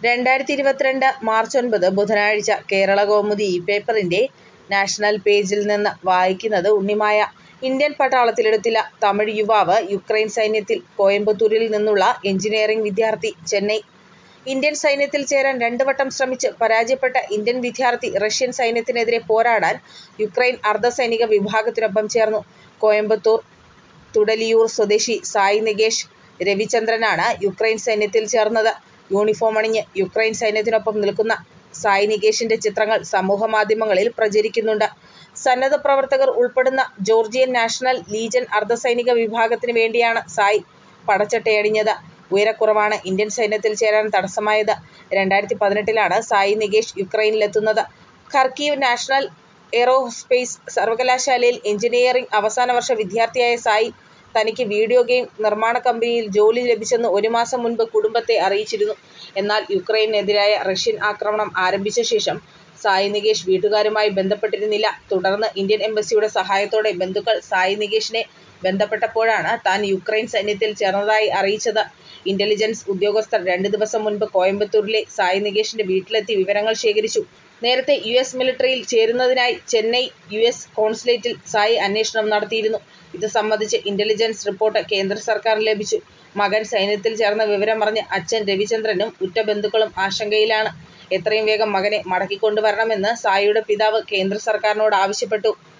രണ്ടായിരത്തി ഇരുപത്തിരണ്ട് മാർച്ച് ഒൻപത് ബുധനാഴ്ച കേരളകൗമുദി ഈ പേപ്പറിന്റെ നാഷണൽ പേജിൽ നിന്ന് വായിക്കുന്നത് ഉണ്ണിമായ. ഇന്ത്യൻ പട്ടാളത്തിലെടുത്തില്ല തമിഴ് യുവാവ് യുക്രൈൻ സൈന്യത്തിൽ കോയമ്പത്തൂരിൽ നിന്നുള്ള എൻജിനീയറിംഗ് വിദ്യാർത്ഥി ചെന്നൈ ഇന്ത്യൻ സൈന്യത്തിൽ ചേരാൻ രണ്ട് വട്ടം ശ്രമിച്ച് പരാജയപ്പെട്ട ഇന്ത്യൻ വിദ്യാർത്ഥി റഷ്യൻ സൈന്യത്തിനെതിരെ പോരാടാൻ യുക്രൈൻ അർധസൈനിക വിഭാഗത്തിനൊപ്പം ചേർന്നു. കോയമ്പത്തൂർ തുഡലിയൂർ സ്വദേശി സായ് നികേഷ് രവിചന്ദ്രനാണ് യുക്രൈൻ സൈന്യത്തിൽ ചേർന്നത്. യൂണിഫോമണിഞ്ഞ് യുക്രൈൻ സൈന്യത്തിനൊപ്പം നിൽക്കുന്ന സായ് നികേഷിന്റെ ചിത്രങ്ങൾ സമൂഹമാധ്യമങ്ങളിൽ പ്രചരിക്കുന്നുണ്ട്. സന്നദ്ധപ്രവർത്തകർ ഉൾപ്പെടുന്ന ജോർജിയൻ നാഷണൽ ലീജൻ അർധസൈനിക വിഭാഗത്തിന് വേണ്ടിയാണ് സായ് പടച്ചട്ടയണിഞ്ഞത്. ഉയരക്കുറവാണ് ഇന്ത്യൻ സൈന്യത്തിൽ ചേരാൻ തടസ്സമായത്. രണ്ടായിരത്തി പതിനെട്ടിലാണ് സായ് നികേഷ് യുക്രൈനിലെത്തുന്നത്. ഖർക്കീവ് നാഷണൽ എയ്റോസ്പേസ് സർവകലാശാലയിൽ എൻജിനീയറിംഗ് അവസാന വർഷ വിദ്യാർത്ഥിയായ സായ് തനിക്ക് വീഡിയോ ഗെയിം നിർമ്മാണ കമ്പനിയിൽ ജോലി ലഭിച്ചെന്ന് ഒരു മാസം മുൻപ് കുടുംബത്തെ അറിയിച്ചിരുന്നു. എന്നാൽ യുക്രൈനെതിരായ റഷ്യൻ ആക്രമണം ആരംഭിച്ച ശേഷം സായ് നികേഷ് വീട്ടുകാരുമായി ബന്ധപ്പെട്ടിരുന്നില്ല. തുടർന്ന് ഇന്ത്യൻ എംബസിയുടെ സഹായത്തോടെ ബന്ധുക്കൾ സായ് നികേഷിനെ ബന്ധപ്പെട്ടപ്പോഴാണ് താൻ യുക്രൈൻ സൈന്യത്തിൽ ചേർന്നതായി അറിയിച്ചത്. ഇന്റലിജൻസ് ഉദ്യോഗസ്ഥർ രണ്ട് ദിവസം മുൻപ് കോയമ്പത്തൂരിലെ സായ് നികേഷിന്റെ വീട്ടിലെത്തി വിവരങ്ങൾ ശേഖരിച്ചു. നേരത്തെ യുഎസ് മിലിട്ടറിയിൽ ചേരുന്നതിനായി ചെന്നൈ യുഎസ് കോൺസുലേറ്റിൽ സായ് അന്വേഷണം നടത്തിയിരുന്നു. ഇത് സംബന്ധിച്ച് ഇന്റലിജൻസ് റിപ്പോർട്ട് കേന്ദ്ര സർക്കാരിന് ലഭിച്ചു. മകൻ സൈന്യത്തിൽ ചേർന്ന വിവരമറിഞ്ഞ് അച്ഛൻ രവിചന്ദ്രനും ഉറ്റ ബന്ധുക്കളും ആശങ്കയിലാണ്. എത്രയും വേഗം മകനെ മടക്കിക്കൊണ്ടുവരണമെന്ന് സായിയുടെ പിതാവ് കേന്ദ്ര സർക്കാരിനോട് ആവശ്യപ്പെട്ടു.